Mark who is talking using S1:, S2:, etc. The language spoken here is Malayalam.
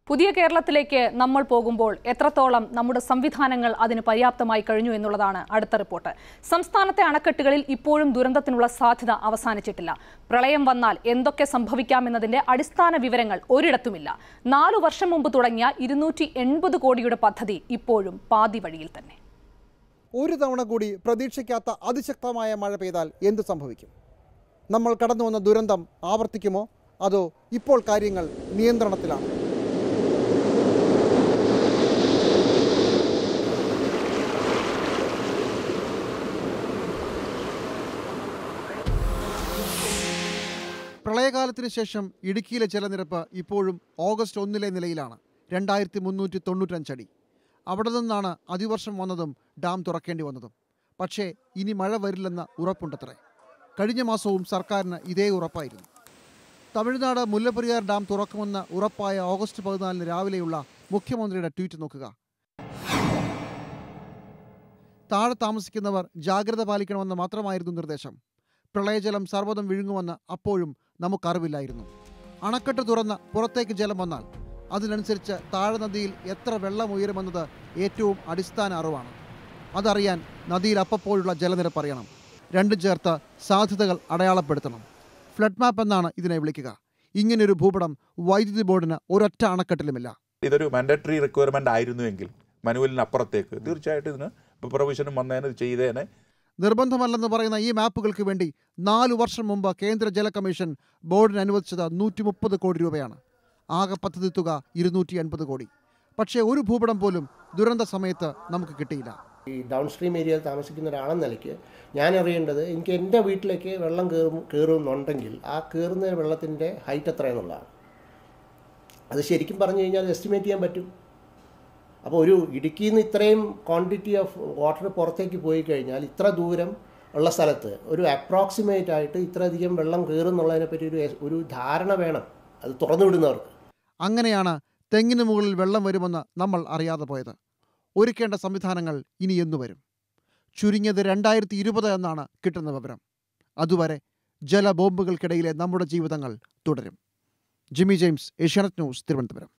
S1: പുതിയ കേരളത്തിലേക്ക് നമ്മൾ പോകുമ്പോൾ എത്രത്തോളം നമ്മുടെ സംവിധാനങ്ങൾ അതിന് പര്യാപ്തമായി കഴിഞ്ഞു എന്നുള്ളതാണ് അടുത്ത റിപ്പോർട്ട് സംസ്ഥാനത്തെ അണക്കെട്ടുകളിൽ ഇപ്പോഴും ദുരന്തത്തിനുള്ള സാധ്യത അവസാനിച്ചിട്ടില്ല പ്രളയം വന്നാൽ എന്തൊക്കെ സംഭവിക്കാമെന്നതിന്റെ അടിസ്ഥാന വിവരങ്ങൾ ഒരിടത്തുമില്ല നാലു വർഷം മുമ്പ് തുടങ്ങിയ ഇരുന്നൂറ്റി എൺപത് കോടിയുടെ പദ്ധതി ഇപ്പോഴും പാതി വഴിയിൽ തന്നെ
S2: ഒരു തവണ കൂടി പ്രതീക്ഷിക്കാത്ത അതിശക്തമായ മഴ പെയ്താൽ എന്തു സംഭവിക്കും നമ്മൾ കടന്നു വന്ന ദുരന്തം ആവർത്തിക്കുമോ അതോ ഇപ്പോൾ കാര്യങ്ങൾ നിയന്ത്രണത്തിലാണ് പ്രളയകാലത്തിന് ശേഷം ഇടുക്കിയിലെ ജലനിരപ്പ് ഇപ്പോഴും ഓഗസ്റ്റ് ഒന്നിലെ നിലയിലാണ് രണ്ടായിരത്തി മുന്നൂറ്റി തൊണ്ണൂറ്റഞ്ചടി അവിടെ നിന്നാണ് അതിവർഷം വന്നതും ഡാം തുറക്കേണ്ടി വന്നതും പക്ഷേ ഇനി മഴ വരില്ലെന്ന ഉറപ്പുണ്ടത്രേ കഴിഞ്ഞ മാസവും സർക്കാരിന് ഇതേ ഉറപ്പായിരുന്നു തമിഴ്നാട് മുല്ലപ്പെരിയാർ ഡാം തുറക്കുമെന്ന് ഉറപ്പായ ഓഗസ്റ്റ് പതിനാലിന് രാവിലെയുള്ള മുഖ്യമന്ത്രിയുടെ ട്വീറ്റ് നോക്കുക താഴെ താമസിക്കുന്നവർ ജാഗ്രത പാലിക്കണമെന്ന് മാത്രമായിരുന്നു നിർദ്ദേശം പ്രളയജലം സർവ്വതം വിഴുങ്ങുമെന്ന് അപ്പോഴും നമുക്കറിവില്ലായിരുന്നു അണക്കെട്ട് തുറന്ന് പുറത്തേക്ക് ജലം വന്നാൽ അതിനനുസരിച്ച് താഴെ നദിയിൽ എത്ര വെള്ളം ഉയരുമെന്നത് ഏറ്റവും അടിസ്ഥാന അറിവാണ് അതറിയാൻ നദിയിൽ അപ്പപ്പോഴുള്ള ജലനിരപ്പ് അറിയണം രണ്ടും ചേർത്ത് സാധ്യതകൾ അടയാളപ്പെടുത്തണം ഫ്ലഡ് മാപ്പ് എന്നാണ് ഇതിനെ വിളിക്കുക ഇങ്ങനൊരു ഭൂപടം വൈദ്യുതി ബോർഡിന് ഒരൊറ്റ അണക്കെട്ടിലുമില്ല
S3: ഇതൊരു മാൻഡറ്ററി റിക്വയർമെന്റ് ആയിരുന്നുവെങ്കിൽ മനുവലിനപ്പുറത്തേക്ക് തീർച്ചയായിട്ടും ഇതിന് പ്രൊവിഷനും വന്നതിന് ഇത് ചെയ്തേനെ
S2: നിർബന്ധമല്ലെന്ന് പറയുന്ന ഈ മാപ്പുകൾക്ക് വേണ്ടി നാലു വർഷം മുമ്പ് കേന്ദ്ര ജല കമ്മീഷൻ ബോർഡിന് അനുവദിച്ചത് നൂറ്റി മുപ്പത് കോടി രൂപയാണ് ആകെ പദ്ധതി തുക ഇരുന്നൂറ്റി എൺപത് കോടി പക്ഷേ ഒരു ഭൂപടം പോലും ദുരന്ത സമയത്ത് നമുക്ക് കിട്ടിയില്ല
S4: ഈ ഡൗൺ സ്ട്രീം ഏരിയയിൽ താമസിക്കുന്ന ഒരാളെന്ന നിലയ്ക്ക് ഞാൻ അറിയേണ്ടത് എനിക്ക് എൻ്റെ വീട്ടിലേക്ക് വെള്ളം കയറും കയറുമെന്നുണ്ടെങ്കിൽ ആ കയറുന്ന വെള്ളത്തിൻ്റെ ഹൈറ്റ് എത്രയെന്നുള്ളതാണ് അത് ശരിക്കും പറഞ്ഞു കഴിഞ്ഞാൽ എസ്റ്റിമേറ്റ് ചെയ്യാൻ പറ്റും അപ്പോൾ ഒരു ഇടുക്കിയിൽ നിന്ന് ഇത്രയും ക്വാണ്ടിറ്റി ഓഫ് വാട്ടർ പുറത്തേക്ക് പോയി കഴിഞ്ഞാൽ ഇത്ര ദൂരം ഉള്ള സ്ഥലത്ത് ഒരു അപ്രോക്സിമേറ്റ് ആയിട്ട് ഇത്രയധികം വെള്ളം കയറുന്നുള്ളതിനെ പറ്റി ഒരു ഒരു ധാരണ വേണം അത് തുറന്നു വിടുന്നവർക്ക്
S2: അങ്ങനെയാണ് തെങ്ങിന് മുകളിൽ വെള്ളം വരുമെന്ന് നമ്മൾ അറിയാതെ പോയത് ഒരുക്കേണ്ട സംവിധാനങ്ങൾ ഇനി എന്നു വരും ചുരുങ്ങിയത് രണ്ടായിരത്തി ഇരുപത് എന്നാണ് കിട്ടുന്ന വിവരം അതുവരെ ജലബോംബുകൾക്കിടയിലെ നമ്മുടെ ജീവിതങ്ങൾ തുടരും Jimmy James Asianet news Thiruvananthapuram